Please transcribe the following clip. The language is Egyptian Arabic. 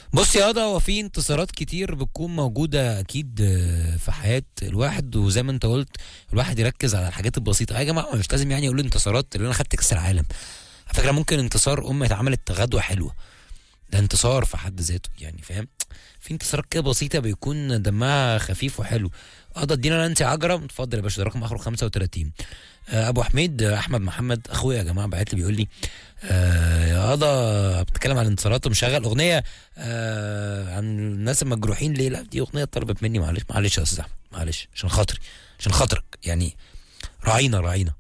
بص يا هذا هو في انتصارات كتير بتكون موجودة أكيد آه، في حياة الواحد وزي ما أنت قلت الواحد يركز على الحاجات البسيطة يا جماعة مش لازم يعني أقول انتصارات اللي أنا خدت كأس العالم على فكرة ممكن انتصار أمة اتعملت غدوة حلوة ده انتصار في حد ذاته يعني فاهم في انتصارات كده بسيطة بيكون دمها خفيف وحلو اه ادينا انت عجرة اتفضل يا باشا ده رقم اخره 35 آه، ابو حميد آه، احمد محمد اخويا يا جماعه بعت لي بيقول لي آه يا قضا بتتكلم عن الانتصارات ومشغل اغنيه آه عن الناس المجروحين ليه لا دي اغنيه طلبت مني معلش معلش يا استاذ احمد معلش عشان خاطري عشان خاطرك يعني راعينا راعينا